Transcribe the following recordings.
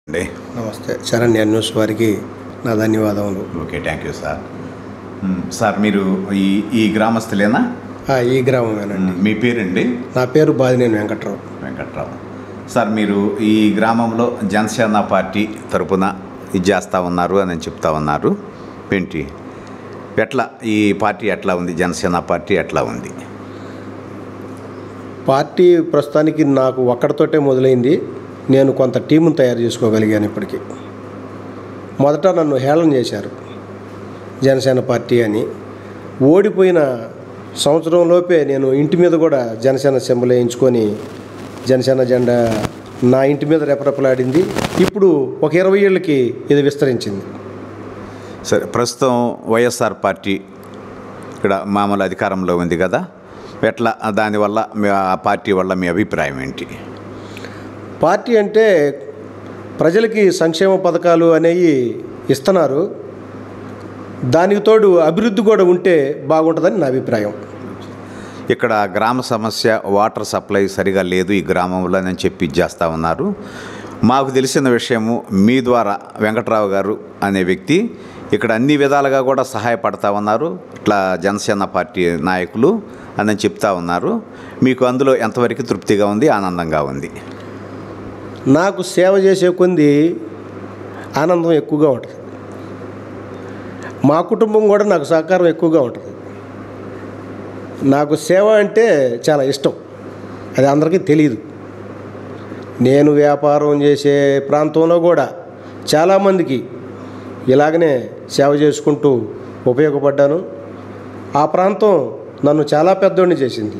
అండి నమస్తే శరణ్య న్యూస్ వారికి నా ధన్యవాదములు okay thank you sir hmm, sir మీరు ఈ ఈ గ్రామస్తులేనా ఆ, ఈ గ్రామమేనండి మ్, మీ పేరండి నా పేరు బాదినేని వెంకట్రావు వెంకట్రావు సార్ మీరు ఈ గ్రామంలో జనసేన పార్టీ తరపున ఇది చేస్తూ ఉన్నారు అని చెప్తా ఉన్నారు ఏంటి ఎట్లా ఈ పార్టీ ఎట్లా ఉంది జనసేన పార్టీ ఎట్లా ఉంది పార్టీ ప్రస్తుతానికి నాకు ఒక్కడితోటే మొదలైంది నేను కొంత టీమును తయారు చేసుకోగలిగాను ఇప్పటికీ మొదట నన్ను హేళన చేశారు జనసేన పార్టీ అని ఓడిపోయిన సంవత్సరంలోపే నేను ఇంటి మీద కూడా జనసేన సింబల్ వేయించుకొని జనసేన జెండా నా ఇంటి మీద రెపరెపలాడింది ఇప్పుడు ఒక ఇరవై ఏళ్ళకి ఇది విస్తరించింది సరే ప్రస్తుతం వైఎస్ఆర్ పార్టీ ఇక్కడ మామూలు అధికారంలో ఉంది కదా ఎట్లా దానివల్ల మీ ఆ పార్టీ వల్ల మీ అభిప్రాయం ఏంటి పార్టీ అంటే ప్రజలకి సంక్షేమ పథకాలు అనేవి ఇస్తున్నారు దానికి తోడు అభివృద్ధి కూడా ఉంటే బాగుంటుందని నా అభిప్రాయం ఇక్కడ గ్రామ సమస్య వాటర్ సప్లై సరిగా లేదు ఈ గ్రామంలో అని చెప్పి చేస్తూ ఉన్నారు మాకు తెలిసిన విషయము మీ ద్వారా వెంకట్రావు గారు అనే వ్యక్తి ఇక్కడ అన్ని విధాలుగా కూడా సహాయపడతా ఉన్నారు ఇట్లా జనసేన పార్టీ నాయకులు అని చెప్తా ఉన్నారు మీకు అందులో ఎంతవరకు తృప్తిగా ఉంది ఆనందంగా ఉంది నాకు సేవ చేసే కొంది ఆనందం ఎక్కువగా ఉంటుంది మా కుటుంబం కూడా నాకు సహకారం ఎక్కువగా ఉంటుంది నాకు సేవ అంటే చాలా ఇష్టం అది అందరికీ తెలియదు నేను వ్యాపారం చేసే ప్రాంతంలో కూడా చాలామందికి ఇలాగనే సేవ చేసుకుంటూ ఉపయోగపడ్డాను ఆ ప్రాంతం నన్ను చాలా పెద్దోడిని చేసింది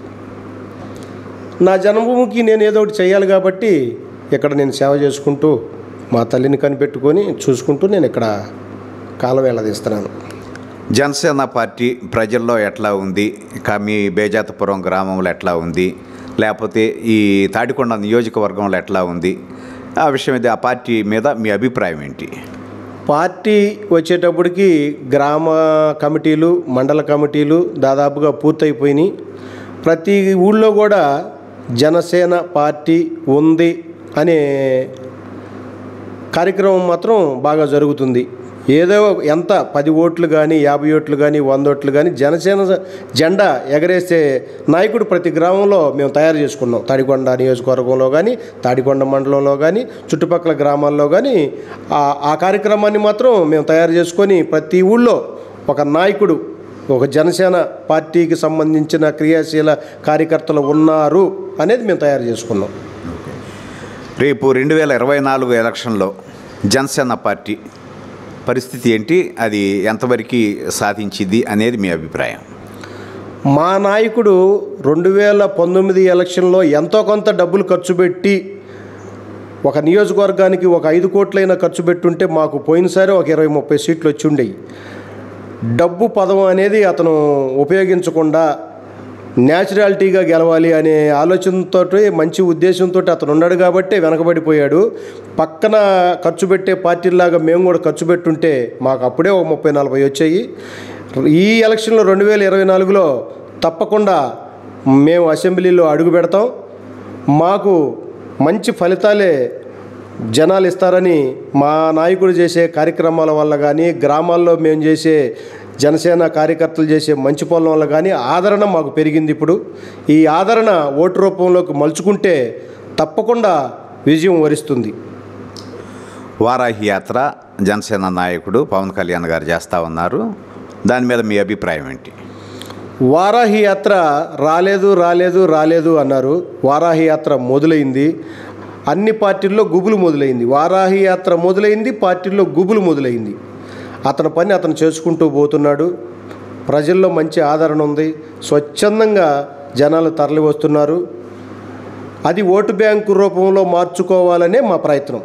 నా జన్మభూమికి నేను ఏదో ఒకటి చేయాలి కాబట్టి ఇక్కడ నేను సేవ చేసుకుంటూ మా తల్లిని కనిపెట్టుకొని చూసుకుంటూ నేను ఇక్కడ కాలం వెళ్ళదీస్తున్నాను జనసేన పార్టీ ప్రజల్లో ఎట్లా ఉంది ఇక మీ బేజాతపురం గ్రామంలో ఎట్లా ఉంది లేకపోతే ఈ తాడికొండ నియోజకవర్గంలో ఎట్లా ఉంది ఆ విషయం ఇది ఆ పార్టీ మీద మీ అభిప్రాయం ఏంటి పార్టీ వచ్చేటప్పటికి గ్రామ కమిటీలు మండల కమిటీలు దాదాపుగా పూర్తయిపోయినాయి ప్రతి ఊళ్ళో కూడా జనసేన పార్టీ ఉంది అనే కార్యక్రమం మాత్రం బాగా జరుగుతుంది ఏదో ఎంత పది ఓట్లు కానీ యాభై ఓట్లు కానీ వంద ఓట్లు కానీ జనసేన జెండా ఎగరేసే నాయకుడు ప్రతి గ్రామంలో మేము తయారు చేసుకున్నాం తాడికొండ నియోజకవర్గంలో కానీ తాడికొండ మండలంలో కానీ చుట్టుపక్కల గ్రామాల్లో కానీ ఆ- ఆ కార్యక్రమాన్ని మాత్రం మేము తయారు చేసుకొని ప్రతి ఊళ్ళో ఒక నాయకుడు ఒక జనసేన పార్టీకి సంబంధించిన క్రియాశీల కార్యకర్తలు ఉన్నారు అనేది మేము తయారు చేసుకున్నాం రేపు రెండు వేల ఇరవై నాలుగు ఎలక్షన్లో జనసేన పార్టీ పరిస్థితి ఏంటి అది ఎంతవరకు సాధించింది అనేది మీ అభిప్రాయం మా నాయకుడు రెండు వేల పంతొమ్మిది ఎలక్షన్లో ఎంతో కొంత డబ్బులు ఖర్చు పెట్టి ఒక నియోజకవర్గానికి ఒక ఐదు కోట్లైనా ఖర్చు పెట్టుంటే మాకు పోయినసారి ఒక ఇరవై ముప్పై సీట్లు వచ్చి ఉండేవి డబ్బు పదం అనేది అతను ఉపయోగించకుండా న్యాచురాలిటీగా గెలవాలి అనే ఆలోచనతో మంచి ఉద్దేశంతో అతను ఉన్నాడు కాబట్టి వెనకబడిపోయాడు పక్కన ఖర్చు పెట్టే పార్టీలాగా మేము కూడా ఖర్చు పెట్టుంటే మాకు అప్పుడే ఒక ముప్పై నలభై వచ్చాయి ఈ ఎలక్షన్లో రెండు వేల ఇరవై నాలుగులో తప్పకుండా మేము అసెంబ్లీలో అడుగు పెడతాం మాకు మంచి ఫలితాలే జనాలు ఇస్తారని మా నాయకుడు చేసే కార్యక్రమాల వల్ల కానీ గ్రామాల్లో మేము చేసే జనసేన కార్యకర్తలు చేసే మంచి పనుల వల్ల కానీ ఆదరణ మాకు పెరిగింది ఇప్పుడు ఈ ఆదరణ ఓటు రూపంలోకి మలుచుకుంటే తప్పకుండా విజయం వరిస్తుంది వారాహి యాత్ర జనసేన నాయకుడు పవన్ కళ్యాణ్ గారు చేస్తూ ఉన్నారు దాని మీద మీ అభిప్రాయం ఏంటి వారాహి యాత్ర రాలేదు రాలేదు రాలేదు అన్నారు వారాహి యాత్ర మొదలైంది అన్ని పార్టీల్లో గుబులు మొదలైంది వారాహి యాత్ర మొదలైంది పార్టీల్లో గుబులు మొదలైంది అతని పని అతను చేసుకుంటూ పోతున్నాడు ప్రజల్లో మంచి ఆదరణ ఉంది స్వచ్ఛందంగా జనాలు తరలి వస్తున్నారు అది ఓటు బ్యాంకు రూపంలో మార్చుకోవాలనే మా ప్రయత్నం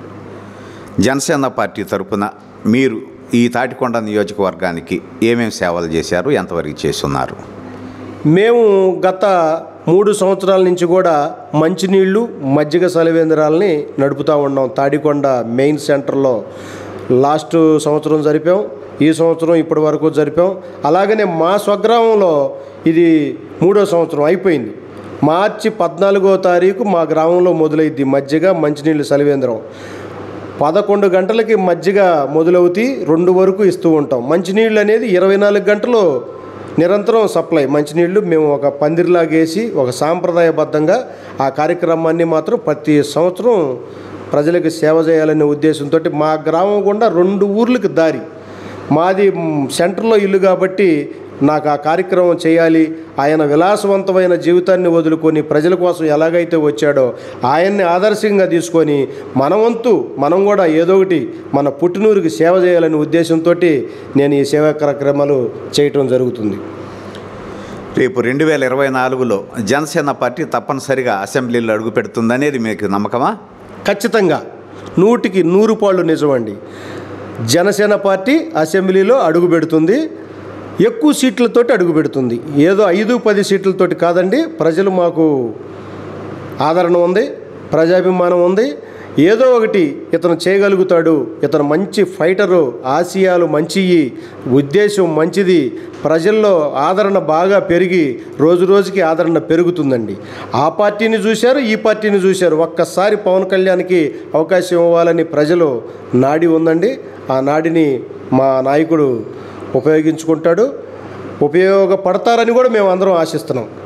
జనసేన పార్టీ తరపున మీరు ఈ తాటికొండ నియోజకవర్గానికి ఏమేమి సేవలు చేశారు ఎంతవరకు చేస్తున్నారు మేము గత మూడు సంవత్సరాల నుంచి కూడా మంచినీళ్ళు మజ్జిగ సలవేంద్రాలని నడుపుతూ ఉన్నాం తాడికొండ మెయిన్ సెంటర్లో లాస్ట్ సంవత్సరం జరిపాం ఈ సంవత్సరం ఇప్పటి వరకు జరిపాం అలాగనే మా స్వగ్రామంలో ఇది మూడో సంవత్సరం అయిపోయింది మార్చి పద్నాలుగో తారీఖు మా గ్రామంలో మొదలైద్ది మజ్జిగ మంచినీళ్ళు సలివేంద్రం పదకొండు గంటలకి మజ్జిగ మొదలవుతి రెండు వరకు ఇస్తూ ఉంటాం మంచినీళ్ళు అనేది ఇరవై నాలుగు గంటలు నిరంతరం సప్లై మంచినీళ్ళు మేము ఒక పందిరిలాగేసి ఒక సాంప్రదాయబద్ధంగా ఆ కార్యక్రమాన్ని మాత్రం ప్రతి సంవత్సరం ప్రజలకు సేవ చేయాలనే ఉద్దేశంతో మా గ్రామం గుండా రెండు ఊర్లకు దారి మాది మ్, సెంటర్లో ఇల్లు కాబట్టి నాకు ఆ కార్యక్రమం చేయాలి ఆయన విలాసవంతమైన జీవితాన్ని వదులుకొని ప్రజల కోసం ఎలాగైతే వచ్చాడో ఆయన్ని ఆదర్శంగా తీసుకొని మన వంతు మనం కూడా ఏదో ఒకటి మన పుట్టినూరుకి సేవ చేయాలనే ఉద్దేశంతో నేను ఈ సేవా కార్యక్రమాలు చేయటం జరుగుతుంది రేపు రెండు వేల ఇరవై నాలుగులో జనసేన పార్టీ తప్పనిసరిగా అసెంబ్లీలో అడుగు పెడుతుందనేది మీకు నమ్మకమా ఖచ్చితంగా నూటికి నూరు పాళ్ళు నిజమండి జనసేన పార్టీ అసెంబ్లీలో అడుగు పెడుతుంది ఎక్కువ సీట్లతోటి అడుగు పెడుతుంది ఏదో ఐదు పది సీట్లతోటి కాదండి ప్రజలు మాకు ఆదరణ ఉంది ప్రజాభిమానం ఉంది ఏదో ఒకటి ఇతను చేయగలుగుతాడు ఇతను మంచి ఫైటరు ఆశయాలు మంచివి ఉద్దేశం మంచిది ప్రజల్లో ఆదరణ బాగా పెరిగి రోజు రోజుకి ఆదరణ పెరుగుతుందండి ఆ పార్టీని చూశారు ఈ పార్టీని చూశారు ఒక్కసారి పవన్ కళ్యాణ్కి అవకాశం ఇవ్వాలని ప్రజలు నాడి ఉందండి ఆ నాడిని మా నాయకుడు ఉపయోగించుకుంటాడు ఉపయోగపడతారని కూడా మేము అందరం ఆశిస్తున్నాం